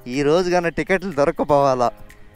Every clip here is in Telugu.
ఈ రోజు కానీ టికెట్లు దొరకపోవాలా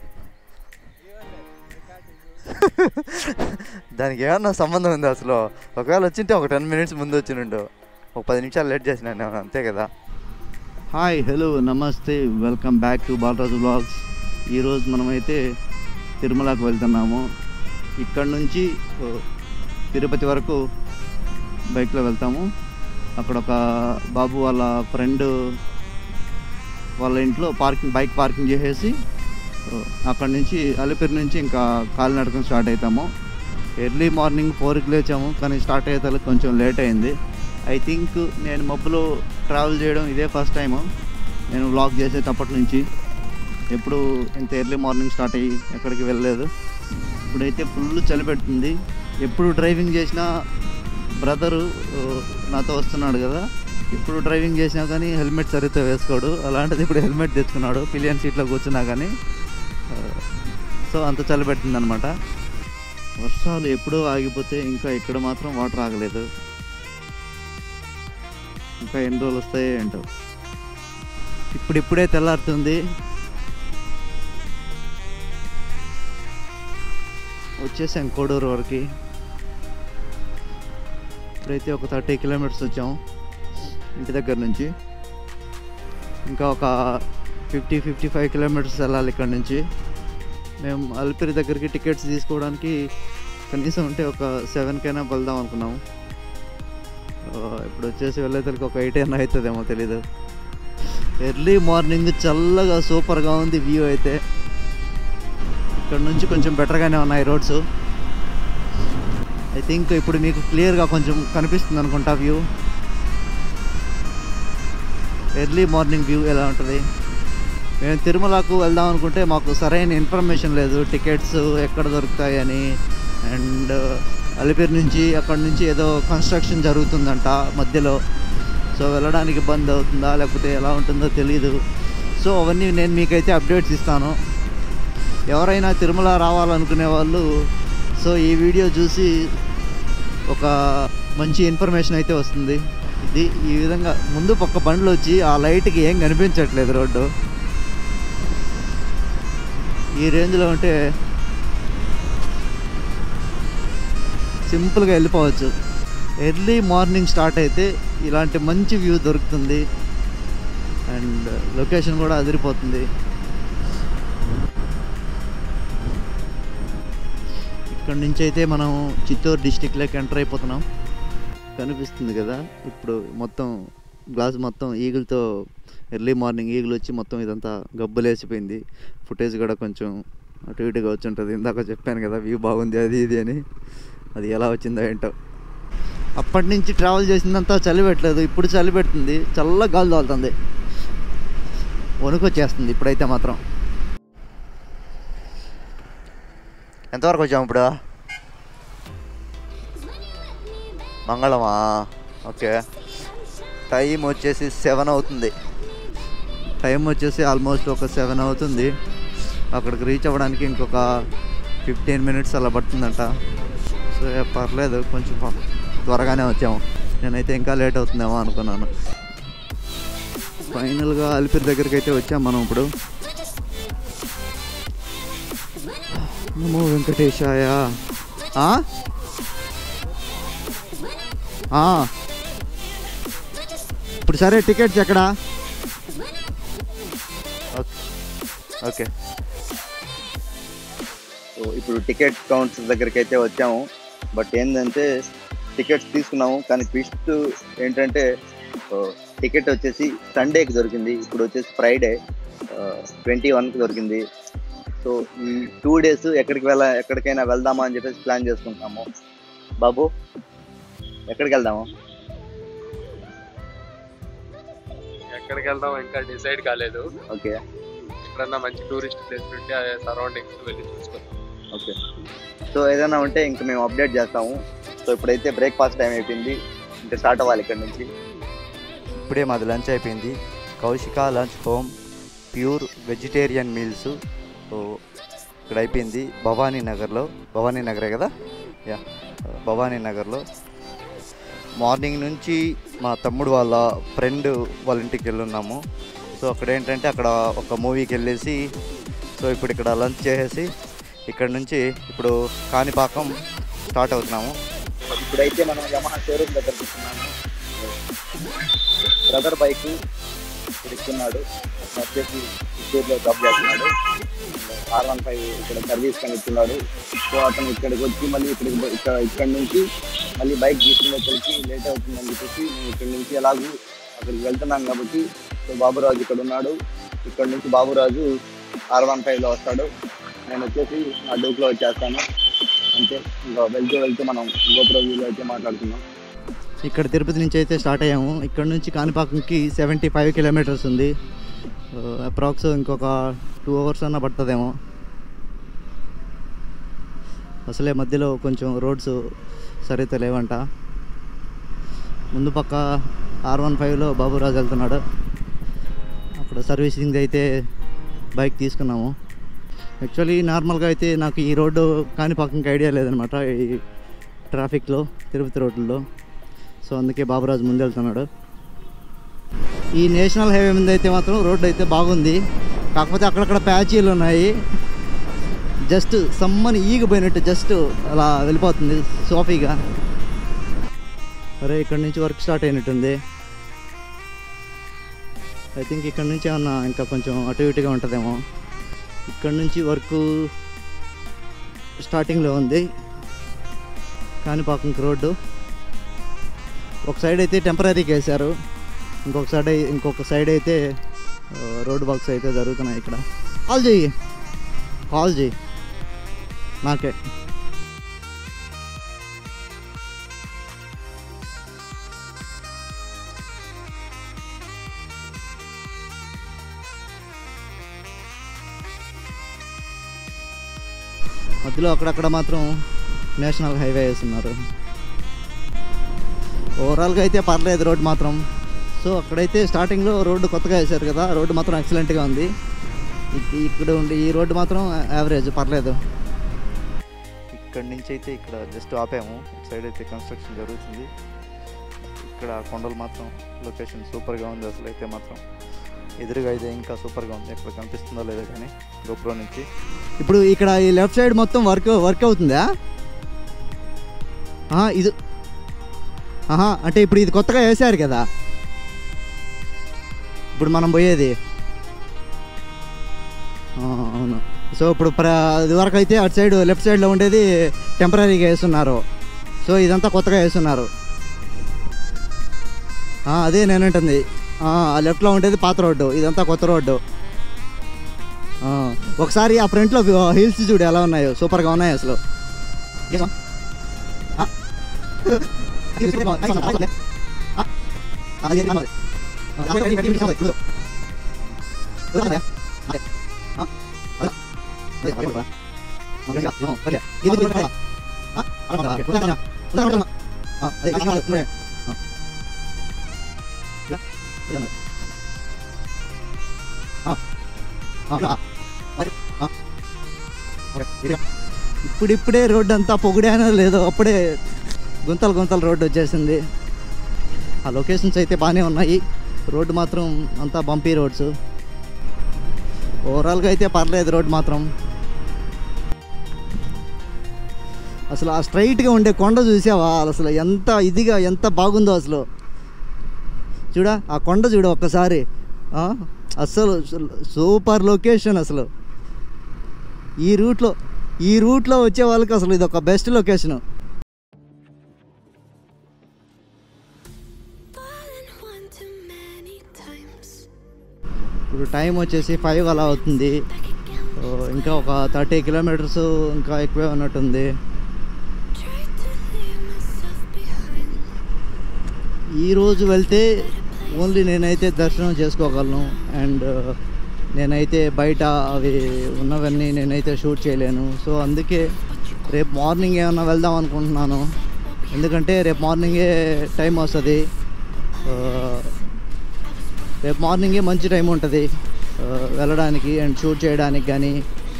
దానికి ఏమన్నా సంబంధం ఉంది అసలు ఒకవేళ వచ్చింటే ఒక టెన్ మినిట్స్ ముందు వచ్చినుండు ఒక పది నిమిషాలు లేట్ చేసిన నేను అంతే కదా హాయ్ హలో నమస్తే welcome back to Balaraju vlogs ఈరోజు మనమైతే తిరుమలకు వెళ్తున్నాము ఇక్కడ నుంచి ఓ, తిరుపతి వరకు బైక్లో వెళ్తాము అక్కడ ఒక బాబు వాళ్ళ ఫ్రెండ్ వాళ్ళ ఇంట్లో పార్కింగ్ బైక్ పార్కింగ్ చేసేసి ఓ, అక్కడ నుంచి అలిపిరి నుంచి ఇంకా కాలినడకం స్టార్ట్ అవుతాము ఎర్లీ మార్నింగ్ ఫోర్కి లేచాము కానీ స్టార్ట్ అయ్యేసరికి కొంచెం లేట్ అయింది ఐ థింక్ నేను మబ్బులో ట్రావెల్ చేయడం ఇదే ఫస్ట్ టైము నేను వ్లాగ్ చేసేటప్పటి నుంచి ఎప్పుడు ఇంత ఎర్లీ మార్నింగ్ స్టార్ట్ అయ్యి ఎక్కడికి వెళ్ళలేదు ఇప్పుడైతే ఫుల్ చలి పెడుతుంది ఎప్పుడు డ్రైవింగ్ చేసినా బ్రదరు నాతో వస్తున్నాడు కదా ఇప్పుడు డ్రైవింగ్ చేసినా కానీ హెల్మెట్ సరిగ్గా వేసుకోడు అలాంటిది ఇప్పుడు హెల్మెట్ తెచ్చుకున్నాడు పిలియన్ సీట్లో కూర్చున్నా కానీ సో అంత చలి పెడుతుంది అనమాట వర్షాలు ఎప్పుడో ఆగిపోతే ఇంకా ఇక్కడ మాత్రం వాటర్ ఆగలేదు ఇంకా ఎన్ని రోజులు వస్తాయో ఏంటో ఇప్పుడు ఇప్పుడే తెల్లారుతుంది వచ్చేసాం కోడూరు వరకు ఇప్పుడైతే ఒక థర్టీ కిలోమీటర్స్ వచ్చాము ఇంటి దగ్గర నుంచి ఇంకా ఒక ఫిఫ్టీ ఫిఫ్టీ ఫైవ్ కిలోమీటర్స్ వెళ్ళాలి ఇక్కడ నుంచి మేము అల్పిరి దగ్గరికి టికెట్స్ తీసుకోవడానికి కనీసం ఉంటే ఒక సెవెన్కైనా వెళ్దాం అనుకున్నాము ఆ, ఇప్పుడు వచ్చేసి వెళ్ళేసరికి ఒక ఎయిట్ అయినా అవుతుందేమో తెలీదు ఎర్లీ మార్నింగ్ చల్లగా సూపర్గా ఉంది వ్యూ అయితే ఇక్కడ నుంచి కొంచెం బెటర్గానే ఉన్నాయి రోడ్స్ ఐ థింక్ ఇప్పుడు మీకు క్లియర్గా కొంచెం కనిపిస్తుంది అనుకుంటా వ్యూ ఎర్లీ మార్నింగ్ వ్యూ ఎలా ఉంటుంది మేము తిరుమలకు వెళ్దాం అనుకుంటే మాకు సరైన ఇన్ఫర్మేషన్ లేదు టికెట్స్ ఎక్కడ దొరుకుతాయి అని అండ్ అలిపిరి నుంచి అక్కడ నుంచి ఏదో కన్స్ట్రక్షన్ జరుగుతుందంట మధ్యలో సో వెళ్ళడానికి ఇబ్బంది అవుతుందా లేకపోతే ఎలా ఉంటుందో తెలియదు సో అవన్నీ నేను మీకైతే అప్డేట్స్ ఇస్తాను ఎవరైనా తిరుమల రావాలనుకునే వాళ్ళు సో ఈ వీడియో చూసి ఒక మంచి ఇన్ఫర్మేషన్ అయితే వస్తుంది ఇది ఈ విధంగా ముందు పక్క బండ్లు వచ్చి ఆ లైట్కి ఏం కనిపించట్లేదు రోడ్డు ఈ రేంజ్లో ఉంటే సింపుల్గా వెళ్ళిపోవచ్చు ఎర్లీ మార్నింగ్ స్టార్ట్ అయితే ఇలాంటి మంచి వ్యూ దొరుకుతుంది అండ్ లొకేషన్ కూడా అదిరిపోతుంది ఇక్కడ నుంచి అయితే మనం చిత్తూరు డిస్టిక్లోకి ఎంటర్ అయిపోతున్నాం కనిపిస్తుంది కదా ఇప్పుడు మొత్తం గ్లాస్ మొత్తం ఈగులతో ఎర్లీ మార్నింగ్ ఈగులు వచ్చి మొత్తం ఇదంతా గబ్బులేసిపోయింది ఫుటేజ్ కూడా కొంచెం అటు ఇటుగా వచ్చి ఉంటుంది ఇందాక చెప్పాను కదా వ్యూ బాగుంది అది ఇది అని అది ఎలా వచ్చిందో ఏంటో అప్పటి నుంచి ట్రావెల్ చేసిందంతా చలి పెట్టలేదు ఇప్పుడు చలి పెడుతుంది చల్ల గాలి తోలుతుంది వణుకు వచ్చేస్తుంది ఇప్పుడైతే మాత్రం ఎంతవరకు వచ్చాము ఇప్పుడు మంగళమా ఓకే టైం వచ్చేసి సెవెన్ అవుతుంది టైం వచ్చేసి ఆల్మోస్ట్ ఒక సెవెన్ అవుతుంది అక్కడికి రీచ్ అవ్వడానికి ఇంకొక ఫిఫ్టీన్ మినిట్స్ అలా పడుతుందంట సో ఏ పర్లేదు కొంచెం ప- త్వరగానే వచ్చాము నేనైతే ఇంకా లేట్ అవుతుందేమో అనుకున్నాను ఫైనల్గా అలిపిరి దగ్గరికి అయితే వచ్చాం మనం ఇప్పుడు నమో వెంకటేశాయ ఆ? ఆ. ఇప్పుడు సరే టికెట్స్ ఎక్కడా ఓకే ఓకే సో ఇప్పుడు టికెట్ కౌంట్స్ దగ్గరికి అయితే వచ్చాము బట్ ఏంటంటే టికెట్స్ తీసుకున్నాము కానీ ట్విస్ట్ ఏంటంటే టికెట్ వచ్చేసి సండేకి దొరికింది ఇప్పుడు వచ్చేసి ఫ్రైడే ట్వంటీ వన్కి దొరికింది సో ఈ టూ డేస్ ఎక్కడికి వెళ్ళ ఎక్కడికైనా వెళ్దామా అని చెప్పేసి ప్లాన్ చేసుకుంటున్నాము బాబు ఎక్కడికి వెళ్దాము ఎక్కడికి వెళ్దాం ఇంకా డిసైడ్ కాలేదు ఓకే ఎక్కడన్నా మంచి టూరిస్ట్ ప్లేస్ ఉంటే సరౌండింగ్స్ వెళ్ళి చూసుకుందాం ఓకే సో ఏదైనా ఉంటే ఇంకా మేము అప్డేట్ చేస్తాము సో ఇప్పుడైతే బ్రేక్ఫాస్ట్ టైం అయిపోయింది ఇంకా స్టార్ట్ అవ్వాలి ఇక్కడ నుంచి ఇప్పుడే మాది లంచ్ అయిపోయింది Kaushika lunch home pure vegetarian meals so ఇక్కడ అయిపోయింది భవానీ నగర్లో భవానీ నగరే కదా యా భవానీ నగర్లో మార్నింగ్ నుంచి మా తమ్ముడు వాళ్ళ ఫ్రెండ్ వాళ్ళ ఇంటికి వెళ్ళున్నాము సో అక్కడ ఏంటంటే అక్కడ ఒక మూవీకి వెళ్ళేసి సో ఇప్పుడు ఇక్కడ లంచ్ చేసేసి ఇక్కడ నుంచి ఇప్పుడు కాణిపాకం స్టార్ట్ అవుతున్నాము ఇప్పుడైతే మనం యమహా షోరూమ్ దగ్గర కూర్చున్నాము బ్రదర్ బైక్ ఇక్కడ ఇస్తున్నాడు అతను వచ్చేసి చిత్తూరులో జాబ్ చేస్తున్నాడు ఆర్ వన్ ఫైవ్ ఇక్కడ సర్వీస్ కానీ ఇస్తున్నాడు సో అతను ఇక్కడికి వచ్చి మళ్ళీ ఇక్కడికి పో- ఇక్కడ ఇక్కడ నుంచి మళ్ళీ బైక్ తీసుకుని వచ్చేసి లేట్ అవుతుందని చెప్పేసి మేము ఇక్కడ నుంచి ఎలాగూ అక్కడికి వెళ్తున్నాం కాబట్టి సో బాబురాజు ఇక్కడ ఉన్నాడు ఇక్కడ నుంచి బాబురాజు ఆర్ వన్ ఫైవ్లో వస్తాడు నేను వచ్చేసి నా డూక్లో వచ్చేస్తాను అంతే ఇంకా వెళ్తూ వెళ్తూ మనం గోపురంలో అయితే మాట్లాడుతున్నాం ఇక్కడ తిరుపతి నుంచి అయితే స్టార్ట్ అయ్యాము ఇక్కడ నుంచి కాణిపాకంకి సెవెంటీ ఫైవ్ కిలోమీటర్స్ ఉంది అప్రాక్స్ ఇంకొక టూ అవర్స్ అన్న పడుతుందేమో అసలే మధ్యలో కొంచెం రోడ్స్ సరిగ్గా లేవంట ముందు పక్క ఆర్ వన్ ఫైవ్లో బాబురాజు వెళ్తున్నాడు అక్కడ సర్వీసింగ్ అయితే బైక్ తీసుకున్నాము యాక్చువల్లీ నార్మల్గా అయితే నాకు ఈ రోడ్డు కాణిపాకంకి ఐడియా లేదనమాట ఈ ట్రాఫిక్లో తిరుపతి రోడ్లలో సో అందుకే బాబురాజు ముందు వెళ్తున్నాడు ఈ నేషనల్ హైవే మీద అయితే మాత్రం రోడ్డు అయితే బాగుంది కాకపోతే అక్కడక్కడ ప్యాచీలు ఉన్నాయి జస్ట్ సమ్మని ఈగిపోయినట్టు జస్ట్ అలా వెళ్ళిపోతుంది సోఫీగా అరే ఇక్కడ నుంచి వర్క్ స్టార్ట్ అయినట్టుంది ఐ థింక్ ఇక్కడ నుంచి ఏమన్నా ఇంకా కొంచెం అటు ఇటుగా ఉంటుందేమో ఇక్కడ నుంచి వర్క్ స్టార్టింగ్లో ఉంది కాణిపాకంకి రోడ్డు ఒక సైడ్ అయితే టెంపరీకి వేశారు ఇంకొక సైడ్ అయి- ఇంకొక సైడ్ అయితే ఆ, రోడ్ వర్క్స్ అయితే జరుగుతున్నాయి ఇక్కడ కాల్ చెయ్యి కాల్ చెయ్యి నాకే మధ్యలో అక్కడక్కడ మాత్రం నేషనల్ హైవే వేస్తున్నారు ఓవరాల్గా అయితే పర్లేదు రోడ్ మాత్రం సో అక్కడైతే స్టార్టింగ్లో రోడ్డు కొత్తగా వేశారు కదా రోడ్డు మాత్రం ఎక్సలెంట్గా ఉంది ఇక్- ఇక్కడ ఉండి ఈ రోడ్డు మాత్రం యావరేజ్ పర్లేదు ఇక్కడ నుంచి అయితే ఇక్కడ జస్ట్ ఆపాము ఇటు సైడ్ అయితే కన్స్ట్రక్షన్ జరుగుతుంది ఇక్కడ కొండలు మాత్రం లొకేషన్ సూపర్గా ఉంది అసలు అయితే మాత్రం ఎదురుగా అయితే ఇంకా సూపర్గా ఉంది ఇక్కడ కనిపిస్తుందో లేదో కానీ గోపురం నుంచి ఇప్పుడు ఇక్కడ ఈ లెఫ్ట్ సైడ్ మొత్తం వర్క్ వర్క్ అవుతుందా ఆహా, ఇది ఆహా అంటే ఇప్పుడు ఇది కొత్తగా వేసారు కదా ఇప్పుడు మనం పోయేది ఆ, అవును సో ఇప్పుడు ప్ర ఇదివరకు అయితే అటు సైడ్ లెఫ్ట్ సైడ్లో ఉండేది టెంపరీగా వేస్తున్నారు సో ఇదంతా కొత్తగా వేస్తున్నారు ఆ, అదే నేను అంటుంది ఆ లెఫ్ట్లో ఉండేది పాత రోడ్డు ఇదంతా కొత్త రోడ్డు ఆ, ఒకసారి ఆ ఫ్రంట్లో హిల్స్ చూడు ఎలా ఉన్నాయో సూపర్గా ఉన్నాయి అసలు ఆ? ఆ? అది అది అది. ఇప్పుడిప్పుడే రోడ్డు అంతా పొగిడానో లేదో అప్పుడే గుంతలు గుంతలు రోడ్డు వచ్చేసింది ఆ లొకేషన్స్ అయితే బాగానే ఉన్నాయి రోడ్డు మాత్రం అంతా బంపీ రోడ్స్ ఓవరాల్గా అయితే పర్లేదు రోడ్ మాత్రం అసలు ఆ స్ట్రైట్గా ఉండే కొండ చూసావా అసలు ఎంత ఇదిగా ఎంత బాగుందో అసలు చూడా ఆ కొండ చూడు ఒక్కసారి ఆ? అసలు సూపర్ లొకేషన్ అసలు ఈ రూట్లో ఈ రూట్లో వచ్చే వాళ్ళకి అసలు ఇది ఒక best location Fallen one too many times. ఇప్పుడు టైం వచ్చేసి ఫైవ్ అలా అవుతుంది Back again. ఓ, ఇంకా ఒక థర్టీ కిలోమీటర్స్ ఇంకా ఎక్కువే ఉన్నట్టుంది Tried to leave myself behind. ఈరోజు వెళ్తే ఓన్లీ నేనైతే దర్శనం చేసుకోగలను అండ్ నేనైతే బయట అవి ఉన్నవన్నీ నేనైతే షూట్ చేయలేను సో అందుకే రేపు మార్నింగ్ ఏమన్నా వెళ్దాం అనుకుంటున్నాను ఎందుకంటే రేపు మార్నింగే టైం వస్తుంది ఆ, రేపు మార్నింగే మంచి టైం ఉంటుంది ఆ, వెళ్ళడానికి అండ్ షూట్ చేయడానికి కానీ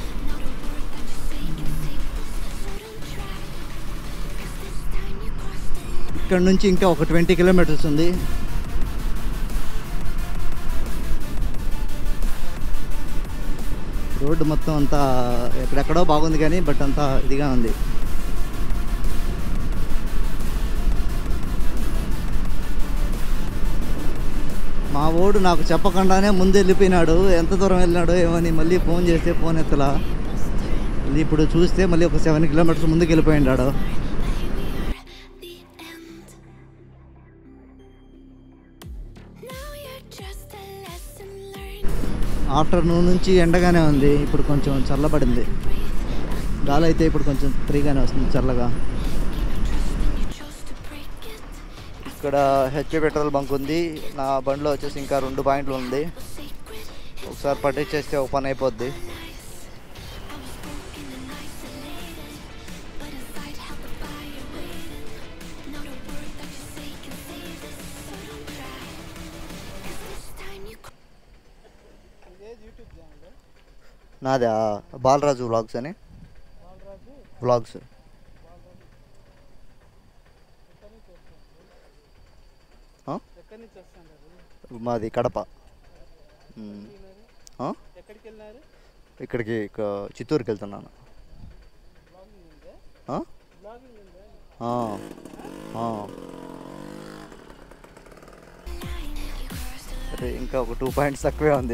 ఇక్కడ నుంచి ఇంకా ఒక ట్వంటీ కిలోమీటర్స్ ఉంది రోడ్డు మొత్తం అంతా ఎక్కడెక్కడో బాగుంది కానీ బట్ అంతా ఇదిగా ఉంది మా ఓడు నాకు చెప్పకుండానే ముందు వెళ్ళిపోయినాడు ఎంత దూరం వెళ్ళినాడో ఏమని మళ్ళీ ఫోన్ చేస్తే ఫోన్ ఎత్తలా మళ్ళీ ఇప్పుడు చూస్తే మళ్ళీ ఒక సెవెన్ కిలోమీటర్స్ ముందుకు వెళ్ళిపోయినాడు the end. Now you're just a lesson learned. Afternoon నుంచి ఎండగానే ఉంది ఇప్పుడు కొంచెం చల్లబడింది గాలి అయితే ఇప్పుడు కొంచెం ఫ్రీగానే వస్తుంది చల్లగా Trust and you chose to break it. ఇక్కడ హెచ్పి పెట్రోల్ బంక్ ఉంది నా బండిలో వచ్చేసి ఇంకా రెండు పాయింట్లు ఉంది Sacred. ఒకసారి పట్టించేస్తే ఒక పని అయిపోద్ది I was broken and isolated, but inside held the fire waiting. Not a word that you say can save us, so don't try. 'Cause this time you నాదా బాలరాజు వ్లాగ్స్ అని వ్లాగ్స్ ఆ? మాది కడప మ్. ఆ? ఇక్కడికి ఇక చిత్తూరుకి వెళ్తున్నాను ఆ? ఆ. ఆ. అరే, ఇంకా ఒక టూ పాయింట్స్ తక్కువే ఉంది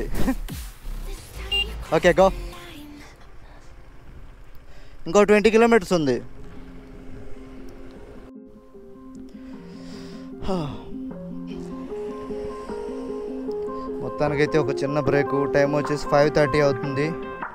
ఓకే గో ఇంకో ట్వంటీ కిలోమీటర్స్ ఉంది మొత్తానికైతే ఒక చిన్న బ్రేక్ టైం వచ్చేసి ఫైవ్ థర్టీ అవుతుంది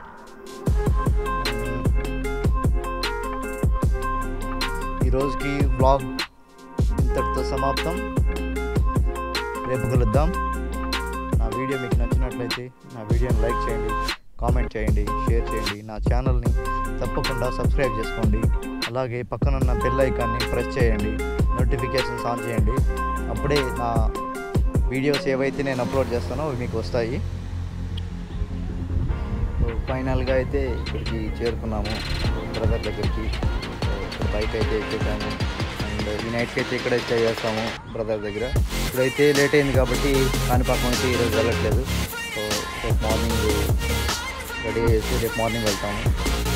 ఈరోజుకి బ్లాగ్ ఇంతటితో సమాప్తం రేపు కలుద్దాం నా వీడియో మీకు నచ్చినట్లయితే నా వీడియోని లైక్ చేయండి కామెంట్ చేయండి షేర్ చేయండి నా ఛానల్ని తప్పకుండా సబ్స్క్రైబ్ చేసుకోండి అలాగే పక్కనున్న బెల్ ఐకాన్ని ప్రెస్ చేయండి నోటిఫికేషన్స్ ఆన్ చేయండి అప్పుడే నా వీడియోస్ ఏవైతే నేను అప్లోడ్ చేస్తానో అవి మీకు వస్తాయి ఫైనల్గా అయితే ఇక్కడికి చేరుకున్నాము బ్రదర్ దగ్గరికి సో ఇక్కడ బైక్ అయితే ఎక్కేసాము అండ్ ఈ నైట్కి అయితే ఇక్కడే స్టే చేస్తాము బ్రదర్ దగ్గర ఇప్పుడైతే లేట్ అయింది కాబట్టి కాణిపాకం అయితే ఈరోజు వెళ్ళట్లేదు సో రేపు మార్నింగ్ రెడీ చేసి రేపు మార్నింగ్ వెళ్తాము